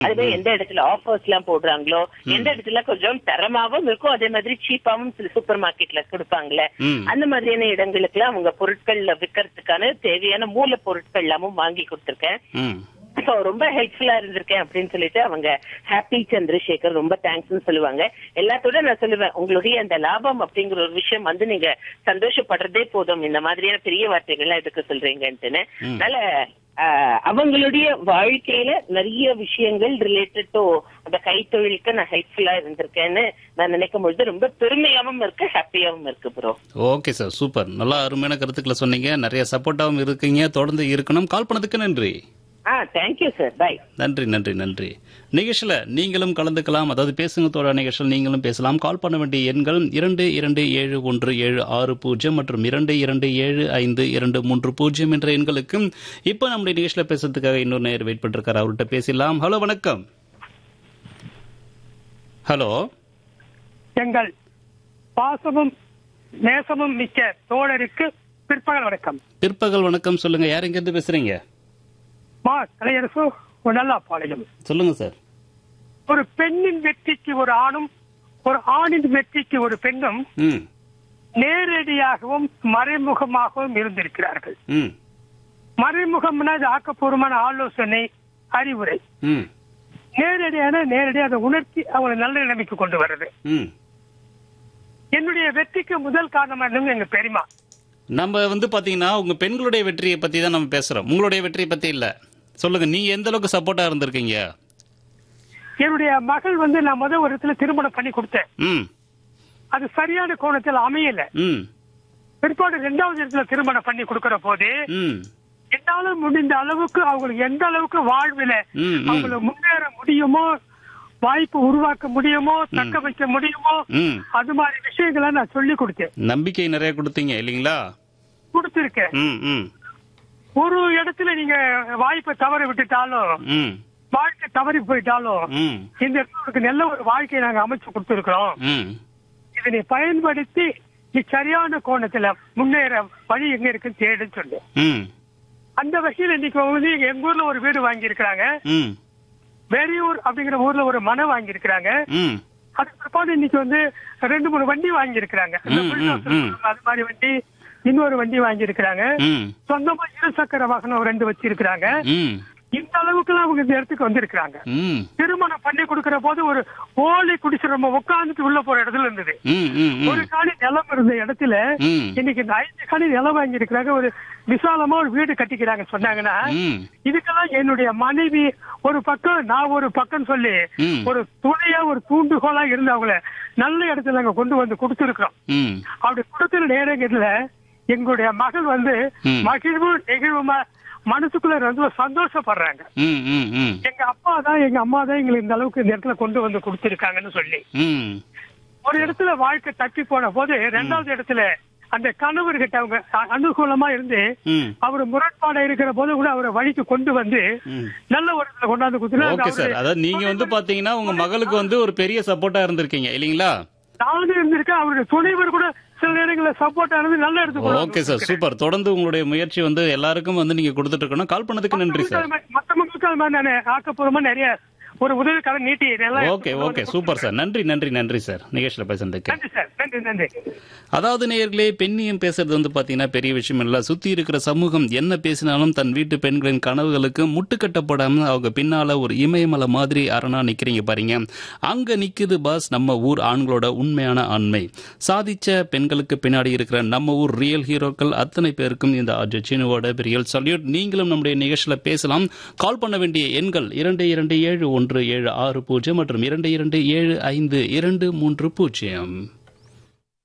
அதுவே எந்த இடத்துல ஆஃபர்ஸ் எல்லாம் போடுறாங்களோ எந்த இடத்துல கொஞ்சம் தரமாவும் இருக்கும் அதே மாதிரி சீப்பாவும் சில சூப்பர் மார்க்கெட்ல கொடுப்பாங்களே ம். அந்த மாதிரியான இடங்களுக்கு எல்லாம் அவங்க பொருட்கள்ல விற்கிறதுக்கான தேவையான மூல பொருட்கள் எல்லாமும் வாங்கி கொடுத்திருக்கேன் ம் So, ரொம்ப ஹெல்ப்ஃபுல்லா இருந்திருக்கேன் அப்படின்னு சொல்லிட்டு அவங்க ஹாப்பி சந்திரசேகர் ரொம்ப தேங்க்ஸ்னு சொல்லுவாங்க எல்லாத்தோட நான் சொல்லுவேன் உங்களுடைய அந்த லாபம் அப்படிங்கிற ஒரு விஷயம் வந்து நீங்க சந்தோஷப்படுறதே போதும் இந்த மாதிரியான பெரிய வார்த்தைகள்லாம் எதுக்கு சொல்றீங்கன்ட்டுன்னு அதனால ஆஹ், அவங்களுடைய வாழ்க்கையில நிறைய விஷயங்கள் ரிலேட்டட் டு அந்த கைத்தொழிலுக்கு நான் ஹெல்ப்ஃபுல்லா இருந்திருக்கேன்னு நான் நினைக்கும் பொழுது ரொம்ப பெருமையாவும் இருக்கு ஹாப்பியாவும் இருக்கு ப்ரோ ஓகே சார் சூப்பர் நல்லா அருமையான கருத்துக்களை சொன்னீங்க நிறைய சப்போர்ட்டாகவும் இருக்கீங்க தொடர்ந்து இருக்கணும் கால் பண்ணதுக்கு நன்றி ஆ தேங்க்யூ சார் பை நன்றி நன்றி நன்றி நிகழ்ச்சியில் நீங்களும் கலந்துக்கலாம் அதாவது பேசுங்க தோழ நிகழ்ச்சியில் நீங்களும் பேசலாம் கால் பண்ண வேண்டிய எண்கள் இரண்டு இரண்டு ஏழு ஒன்று ஏழு ஆறு பூஜ்ஜியம் மற்றும் இரண்டு இரண்டு ஏழு ஐந்து இரண்டு மூன்று பூஜ்ஜியம் என்ற எண்களுக்கு இப்போ நம்முடைய நிகழ்ச்சியில் பேசுறதுக்காக இன்னொரு நேர் வெயிட் பண்ணிருக்காரு அவர்கிட்ட பேசலாம் ஹலோ வணக்கம் ஹலோ எங்கள் பாசமும் நேசமும் மிக்க தோழருக்கு பிற்பகல் வணக்கம் பிற்பகல் வணக்கம் சொல்லுங்க யார் எங்கிருந்து பேசுறீங்க மா கலையரசு நல்லா பாளையம் சொல்லுங்க சார் ஒரு பெண்ணின் வெற்றிக்கு ஒரு ஆணும் ஒரு ஆணின் வெற்றிக்கு ஒரு பெண்ணும் ம் நேரடியாகவும் மறைமுகமாகவும் இருந்திருக்கிறார்கள் ம் மறைமுகம்னா அது ஆக்கப்பூர்வமான ஆலோசனை அறிவுரை ம் நேரடியான நேரடியாக அதை உணர்த்தி அவங்களை நல்ல நிலைமைக்கு கொண்டு வர்றது ம் என்னுடைய வெற்றிக்கு முதல் காரணமா இருந்தவங்க எங்க பெரியமா நம்ம வந்து பாத்தீங்கன்னா உங்க பெண்களுடைய வெற்றியை பத்தி தான் நம்ம பேசுறோம் உங்களுடைய வெற்றியை பத்தி இல்ல சொல்லுங்க நீங்க எந்த அளவுக்கு சப்போர்ட்டா இருந்திருக்கீங்க என்னுடைய மகள் வந்து நான் முதல் ஒரு இடத்துல திருமணம் பண்ணி கொடுத்தேன் ம் அது சரியான கோணத்தில் அமையல ம் பிற்பாடு ரெண்டாவது இடத்துல திருமணம் பண்ணி கொடுக்கிற போது ம் என்னால முடிந்த அளவுக்கு அவங்களுக்கு எந்த அளவுக்கு வாழ்வில ம், ம். அவங்கள முன்னேற முடியுமோ வாய்ப்பு உருவாக்க முடியுமோ தக்க வைக்க முடியுமோ ம் அது மாதிரி விஷயங்களை நான் சொல்லி கொடுத்தேன் நம்பிக்கை நிறைய கொடுத்தீங்க இல்லைங்களா கொடுத்திருக்கேன் ம் ம் ஒரு இடத்துல நீங்க வாய்ப்பை தவற விட்டுட்டாலும் ம் வாழ்க்கை தவறி போயிட்டாலும் ம் இந்த இடத்துல உனக்கு நல்ல ஒரு வாழ்க்கையை நாங்க அமைச்சு கொடுத்திருக்கிறோம் ம் இதனை பயன்படுத்தி நீ சரியான கோணத்துல முன்னேற வழி எங்க இருக்குன்னு தேடுன்னு சொன்னேன் ம் அந்த வகையில் இன்னைக்கு வந்து எங்க ஊர்ல ஒரு வீடு வாங்கி இருக்கிறாங்க ம் வெறியூர் அப்படிங்கிற ஊர்ல ஒரு மனை வாங்கி இருக்கிறாங்க ம் அதுக்கு பிற்பாடு இன்னைக்கு வந்து ரெண்டு மூணு வண்டி வாங்கி இருக்கிறாங்க ம், ம், ம். அது மாதிரி வண்டி இன்னொரு வண்டி வாங்கி இருக்கிறாங்க ம் சொந்தமா இருசக்கர வாகனம் ரெண்டு வச்சிருக்கிறாங்க ம் இந்த அளவுக்கு எல்லாம் அவங்க இந்த இடத்துக்கு வந்திருக்கிறாங்க ம் திருமணம் பண்ணி கொடுக்கிற போது ஒரு ஓலை குடிச்சு நம்ம உட்கார்ந்துட்டு உள்ள போற இடத்துல இருந்தது ம் ம் ஒரு காணி நிலம் இருந்த இடத்துல ம் இன்னைக்கு இந்த ஐந்து காணி நிலம் வாங்கி இருக்கிறாங்க ஒரு விசாலமா ஒரு வீடு கட்டிக்கிறாங்க சொன்னாங்கன்னா ம் இதுக்கெல்லாம் என்னுடைய மனைவி ஒரு பக்கம் நான் ஒரு பக்கம் சொல்லி ம். ஒரு துணையா ஒரு தூண்டுகோலா இருந்து அவங்கள நல்ல இடத்துல நாங்க கொண்டு வந்து கொடுத்துருக்கோம் ம் அப்படி கொடுத்துற நேரங்கள்ல எங்களுடைய மகள் வந்து ம். மகிழ்வு நெகிழ்வுமா மனசுக்குள்ள ரொம்ப சந்தோஷப்படுறாங்க ம் ம் ம் எங்க அப்பா தான் எங்க அம்மா தான் எங்களை இந்த அளவுக்கு இந்த இடத்துல கொண்டு வந்து கொடுத்திருக்காங்கன்னு சொல்லி ம் ஒரு இடத்துல வாழ்க்கை தப்பி போன போது ரெண்டாவது இடத்துல அந்த கணவர்கிட்ட அவங்க அ- அனுகூலமா இருந்து ம் அவர் முரண்பாடா இருக்கிற போது கூட அவரை வழிக்கு கொண்டு வந்து ம் நல்ல ஒரு இடத்துல கொண்டாந்து கொடுத்துட்டு ஓகே சார் அதாவது நீங்க வந்து பாத்தீங்கன்னா உங்க மகளுக்கு வந்து ஒரு பெரிய சப்போர்ட்டா இருந்திருக்கீங்க இல்லீங்களா நானும் இருந்திருக்கேன் அவருடைய துணைவர் கூட சில நேரங்களில் சப்போர்ட் ஆனது நல்ல இடத்துக்கு ஓகே சார் சூப்பர் தொடர்ந்து உங்களுடைய முயற்சி வந்து எல்லாருக்கும் வந்து நீங்க கொடுத்துட்டு இருக்கணும் கால் பண்ணதுக்கு நன்றி சார் மற்ற மக்களுக்கு அது மாதிரி நான் ஆக்கப்பூர்வமா நிறைய ஒரு உதவிக்காக நீட்டி நல்லா ஓகே ஓகே சூப்பர் சார் நன்றி நன்றி நன்றி சார் நிகழ்ச்சியில் பேசுறதுக்கு நன்றி சார் நன்றி நன்றி அதாவது நேயர்களே பெண்ணியம் பேசுறது வந்து பாத்தீங்கன்னா பெரிய விஷயம் இல்ல சுத்தி இருக்கிற சமூகம் என்ன பேசினாலும் தன் வீட்டு பெண்களின் கனவுகளுக்கு முட்டுக்கட்டப்படாம அவங்க பின்னால ஒரு இமயமலை மாதிரி அரணா நிக்கிறீங்க பாருங்க அங்க நிக்குது பாஸ் நம்ம ஊர் ஆண்களோட உண்மையான ஆண்மை சாதிச்ச பெண்களுக்கு பின்னாடி இருக்கிற நம்ம ஊர் ரியல் ஹீரோக்கள் அத்தனை பேருக்கும் இந்த அர்ஜுனோட ரியல் சல்யூட் நீங்களும் நம்முடைய நிகழ்ச்சியில பேசலாம் கால் பண்ண வேண்டிய எண்கள் இரண்டு இரண்டு ஏழு ஒன்று ஏழு ஆறு பூஜ்ஜியம் மற்றும் இரண்டு இரண்டு ஏழு ஐந்து இரண்டு மூன்று பூஜ்ஜியம்